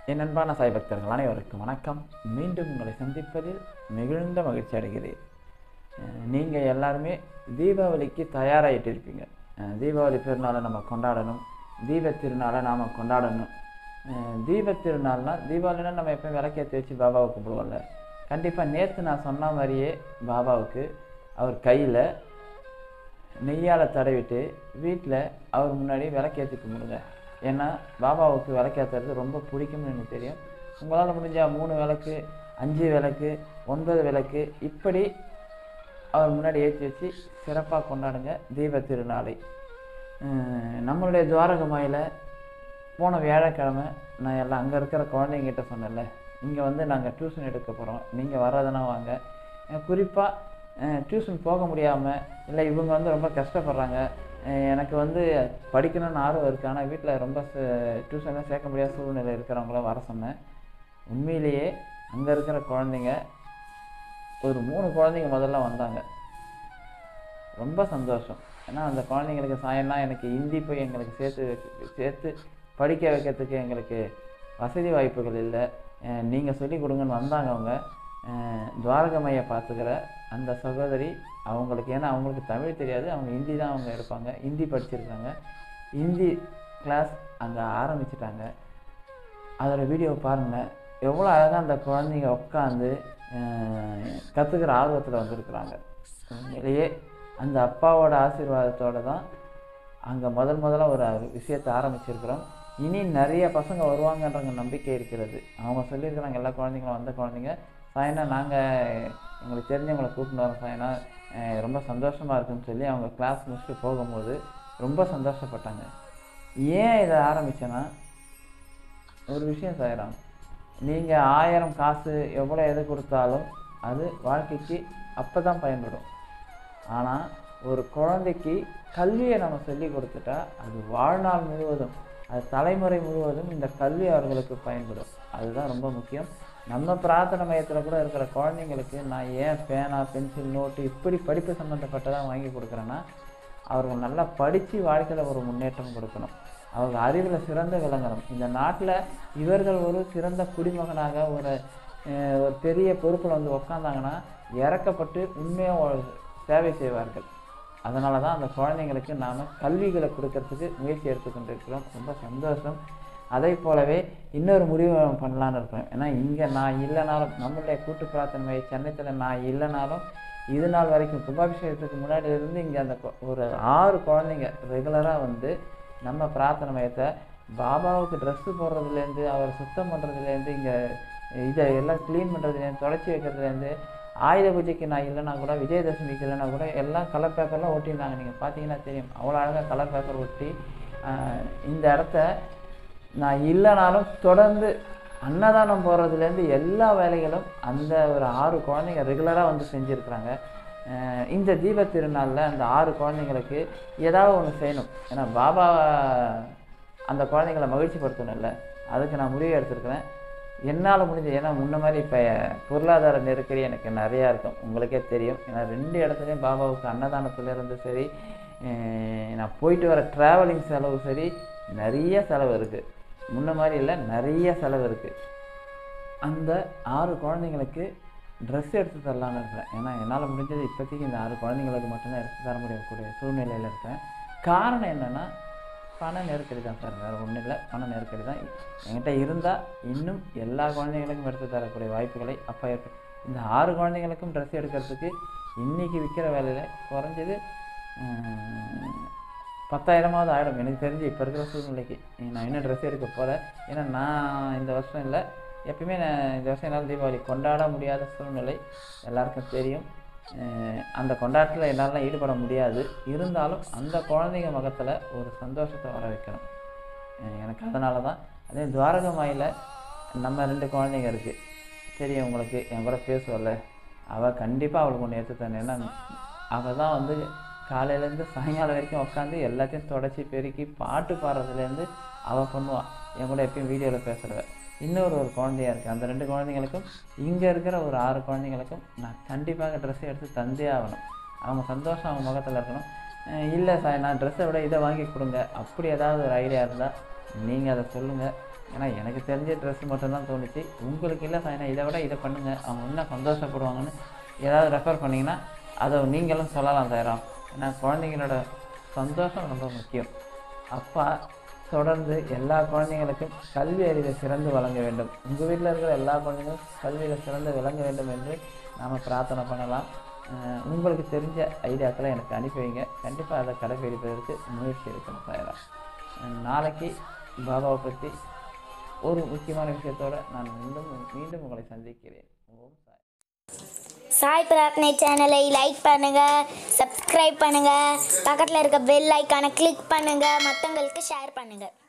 என் அன்பான சாய் பக்தர்கள் அனைவருக்கும் வணக்கம் மீண்டும் உங்களை சந்திப்பதில் மிகுந்த மகிழ்ச்சி அடைகிறேன் அஹ் நீங்க எல்லாருமே தீபாவளிக்கு தயாராகிட்டு இருப்பீங்க அஹ் தீபாவளி பெருநாளை நம்ம கொண்டாடணும் தீபத் திருநாளை நாம் கொண்டாடணும் அஹ் தீபத் திருநாள்னா தீபாவளினா நம்ம எப்பயும் விளக்கேற்றி வச்சு பாபாவை கும்பிடுவோம்ல கண்டிப்பாக நேற்று நான் சொன்ன மாதிரியே பாபாவுக்கு அவர் கையில் நெய்யால் தடவிட்டு வீட்டில் அவர் முன்னாடி விளக்கேற்றி கும்பிடுங்க ஏன்னா பாபாவுக்கு விளக்கேற்றுறது ரொம்ப பிடிக்கும்னு எனக்கு தெரியும் உங்களால் முடிஞ்சால் மூணு விளக்கு அஞ்சு விளக்கு ஒன்பது விளக்கு இப்படி அவர் முன்னாடி ஏற்றி வச்சு சிறப்பாக கொண்டாடுங்க தீப திருநாளை அஹ் நம்மளுடைய துவாரகமாயில் போன வியாழக்கிழமை நான் எல்லாம் அங்கே இருக்கிற குழந்தைங்கிட்ட சொன்னேன்ல இங்கே வந்து நாங்கள் டியூஷன் எடுக்க போகிறோம் நீங்கள் வர்றதுனா வாங்க குறிப்பாக டியூஷன் போக முடியாமல் இல்லை இவங்க வந்து ரொம்ப கஷ்டப்படுறாங்க அஹ் எனக்கு வந்து படிக்கணும்னு ஆர்வம் இருக்குது ஆனால் வீட்டில் ரொம்ப டியூஷன்லாம் சேர்க்க முடியாத சூழ்நிலை இருக்கிறவங்களும் வர சொன்னேன் உண்மையிலேயே அங்கே இருக்கிற குழந்தைங்க ஒரு மூணு குழந்தைங்க முதல்ல வந்தாங்க ரொம்ப சந்தோஷம் ஏன்னா அந்த குழந்தைங்களுக்கு சாயம்னா எனக்கு ஹிந்தி போய் எங்களுக்கு சேர்த்து வைக்க- சேர்த்து படிக்க வைக்கிறதுக்கு எங்களுக்கு வசதி வாய்ப்புகள் இல்லை நீங்கள் சொல்லி கொடுங்கன்னு வந்தாங்க அவங்க அஹ் துவாரகமையை பார்த்துக்கிற அந்த சகோதரி அவங்களுக்கு ஏன்னா அவங்களுக்கு தமிழ் தெரியாது அவங்க ஹிந்தி தான் அவங்க எடுப்பாங்க ஹிந்தி படிச்சிருக்காங்க ஹிந்தி கிளாஸ் அங்கே ஆரம்பிச்சிட்டாங்க அதோட வீடியோ பாருங்கள் எவ்வளோ அழகாக அந்த குழந்தைங்க உட்காந்து கற்றுக்கிற ஆர்வத்தில் வந்திருக்கிறாங்க உண்மையிலேயே அந்த அப்பாவோட ஆசீர்வாதத்தோட தான் அங்கே முதல் முதல்ல ஒரு விஷயத்தை ஆரம்பிச்சிருக்கிறோம் இனி நிறைய பசங்க வருவாங்கன்ற நம்பிக்கை இருக்கிறது அவங்க சொல்லியிருக்கிறாங்க எல்லா குழந்தைங்களும் வந்த குழந்தைங்க சாயனா நாங்கள் எங்களுக்கு தெரிஞ்சவங்களை கூப்பிட்டு வரோம் சாயனா அஹ் ரொம்ப சந்தோஷமாக இருக்குன்னு சொல்லி அவங்க கிளாஸ் முடிச்சுட்டு போகும்போது ரொம்ப சந்தோஷப்பட்டாங்க ஏன் இதை ஆரம்பித்தேன்னா ஒரு விஷயம் செய்கிறோம் நீங்கள் ஆயிரம் காசு எவ்வளோ எது கொடுத்தாலும் அது வாழ்க்கைக்கு அப்போ தான் பயன்படும் ஆனால் ஒரு குழந்தைக்கு கல்வியை நம்ம சொல்லி கொடுத்துட்டா அது வாழ்நாள் முழுவதும் அது தலைமுறை முழுவதும் இந்த கல்வி அவர்களுக்கு பயன்படும் அதுதான் ரொம்ப முக்கியம் நம்ம பிரார்த்தனை மையத்தில் கூட இருக்கிற குழந்தைங்களுக்கு நான் ஏன் பேனா பென்சில் நோட்டு இப்படி படிப்பு சம்மந்தப்பட்டதாக வாங்கி கொடுக்குறேன்னா அவர்கள் நல்லா படித்து வாழ்க்கையில் ஒரு முன்னேற்றம் கொடுக்கணும் அவங்க அறிவில் சிறந்து விளங்கணும் இந்த நாட்டில் இவர்கள் ஒரு சிறந்த குடிமகனாக ஒரு அஹ், ஒரு பெரிய பொறுப்பில் வந்து உக்காந்தாங்கன்னா இறக்கப்பட்டு உண்மையாக சேவை செய்வார்கள் அதனால தான் அந்த குழந்தைங்களுக்கு நாம் கல்விகளை கொடுக்கறதுக்கு முயற்சி எடுத்துக்கொண்டிருக்கிறோம் ரொம்ப சந்தோஷம் அதே போலவே இன்னொரு முடிவு பண்ணலான்னு இருக்கிறோம் ஏன்னா இங்கே நான் இல்லைனாலும் நம்மளுடைய கூட்டு பிரார்த்தனை மையம் சென்னைத்தில் நான் இல்லைனாலும் இது நாள் வரைக்கும் கும்பாபிஷேகத்துக்கு முன்னாடி இருந்து இங்கே அந்த கொ- ஒரு ஆறு குழந்தைங்க ரெகுலராக வந்து நம்ம பிரார்த்தனை மையத்தை பாபாவுக்கு ட்ரெஸ்ஸு போடுறதுலேருந்து அவர் சுத்தம் பண்ணுறதுலேருந்து இங்கே இதை எல்லாம் க்ளீன் பண்ணுறதுலேருந்து தொடச்சி வைக்கிறதுலேருந்து ஆயுத பூஜைக்கு நான் இல்லைனா கூட விஜயதசமிக்கு இல்லைனா கூட எல்லாம் கலர் பேப்பர்லாம் ஒட்டியிருந்தாங்க நீங்கள் பார்த்தீங்கன்னா தெரியும் அவ்வளோ அழகாக கலர் பேப்பர் ஒட்டி ஆஹ், இந்த இடத்த நான் இல்லைனாலும் தொடர்ந்து அன்னதானம் போடுறதுலேருந்து எல்லா வேலைகளும் அந்த ஒரு ஆறு குழந்தைங்க ரெகுலராக வந்து செஞ்சுருக்குறாங்க அஹ் இந்த தீப திருநாளில் அந்த ஆறு குழந்தைங்களுக்கு ஏதாவது ஒன்று செய்யணும் ஏன்னா பாபா அந்த குழந்தைங்கள மகிழ்ச்சிப்படுத்தணும்ல அதுக்கு நான் முடிவு எடுத்திருக்கிறேன் என்னால் முடிஞ்ச ஏன்னா முன்ன மாதிரி இப்போ பொருளாதார நெருக்கடி எனக்கு நிறையா இருக்கும் உங்களுக்கே தெரியும் ஏன்னா ரெண்டு இடத்துலையும் பாபாவுக்கு அன்னதானத்துலேருந்து சரி அஹ் நான் போயிட்டு வர ட்ராவலிங் செலவு சரி நிறைய செலவு இருக்குது முன்ன மாதிரி இல்லை நிறைய செலவு இருக்குது அந்த ஆறு குழந்தைங்களுக்கு ட்ரெஸ் எடுத்து தரலான்னு இருக்கிறேன் ஏன்னா என்னால் முடிஞ்சது இப்போதைக்கு இந்த ஆறு குழந்தைங்களுக்கு மட்டும்தான் எடுத்து தர முடியக்கூடிய சூழ்நிலையில் இருக்கேன் காரணம் என்னென்னா பண நெருக்கடி தான் சார் வேறு ஒன்றும் இல்லை பண நெருக்கடி தான் என்கிட்ட இருந்தால் இன்னும் எல்லா குழந்தைங்களுக்கும் எடுத்து தரக்கூடிய வாய்ப்புகளை அப்போ ஏற்ப இந்த ஆறு குழந்தைங்களுக்கும் ட்ரெஸ் எடுக்கிறதுக்கு இன்றைக்கி விற்கிற வேலையில் குறைஞ்சது ஆஹ், பத்தாயிரமாவது ஆயிடும் எனக்கு தெரிஞ்சு இப்போ இருக்கிற சூழ்நிலைக்கு நான் இன்னும் ட்ரெஸ் எடுக்க போகல ஏன்னா நான் இந்த வருஷம் இல்லை எப்பயுமே நான் இந்த வருஷம் என்னால் தீபாவளி கொண்டாட முடியாத சூழ்நிலை எல்லாருக்கும் தெரியும் அஹ் அந்த கொண்டாட்டத்தில் என்னாலாம் ஈடுபட முடியாது இருந்தாலும் அந்த குழந்தைங்க முகத்தில் ஒரு சந்தோஷத்தை வர வைக்கணும் அஹ் எனக்கு அதனால தான் அதே துவாரகமாயில் நம்ம ரெண்டு குழந்தைங்க இருக்குது தெரியும் உங்களுக்கு என் கூட பேசுவல்ல அவள் கண்டிப்பாக அவளுக்கு ஒன்று எடுத்து தரேன் ஏன்னா அவள் தான் வந்து காலையிலேருந்து சாயங்காலம் வரைக்கும் உட்காந்து எல்லாத்தையும் தொடச்சி பெருக்கி பாட்டு பாடுறதுலேருந்து அவள் பண்ணுவாள் என் கூட எப்பயும் வீடியோவில் பேசுகிறவ இன்னொரு ஒரு குழந்தையா இருக்குது அந்த ரெண்டு குழந்தைங்களுக்கும் இங்கே இருக்கிற ஒரு ஆறு குழந்தைங்களுக்கும் நான் கண்டிப்பாக ட்ரெஸ் எடுத்து தந்தே ஆகணும் அவங்க சந்தோஷம் அவங்க முகத்தில் இருக்கணும் அஹ் இல்லை சார் நான் ட்ரெஸ்ஸை விட இதை வாங்கி கொடுங்க அப்படி ஏதாவது ஒரு ஐடியா இருந்தால் நீங்கள் அதை சொல்லுங்கள் ஏன்னா எனக்கு தெரிஞ்ச ட்ரெஸ் மட்டும்தான் தோணுச்சு உங்களுக்கு இல்லை சாயனா இதை விட இதை பண்ணுங்கள் அவங்க இன்னும் சந்தோஷப்படுவாங்கன்னு ஏதாவது ரெஃபர் பண்ணிங்கன்னா அதை நீங்களும் சொல்லலாம் தயாரம் ஏன்னா குழந்தைங்களோட சந்தோஷம் ரொம்ப முக்கியம் அப்பா தொடர்ந்து எல்லா குழந்தைங்களுக்கும் கல்வி அறிவை சிறந்து வழங்க வேண்டும் உங்கள் வீட்டில் இருக்கிற எல்லா குழந்தைங்களும் கல்வியில் சிறந்து விளங்க வேண்டும் என்று நாம் பிரார்த்தனை பண்ணலாம் அஹ் உங்களுக்கு தெரிஞ்ச ஐடியாக்களை எனக்கு அனுப்பி வைங்க கண்டிப்பாக அதை கடைபிடிப்பதற்கு முயற்சி எடுக்கணும் தயாராக நாளைக்கு பாபாவை பற்றி ஒரு முக்கியமான விஷயத்தோட நான் மீண்டும் மீண்டும் உங்களை சந்திக்கிறேன் ஓம் சாய் சாய் பிரார்த்தனை சேனலை லைக் பண்ணுங்க சப்ஸ்கிரைப் பண்ணுங்க பக்கத்தில் இருக்க பெல் ஐக்கானை கிளிக் பண்ணுங்க மற்றவங்களுக்கு ஷேர் பண்ணுங்க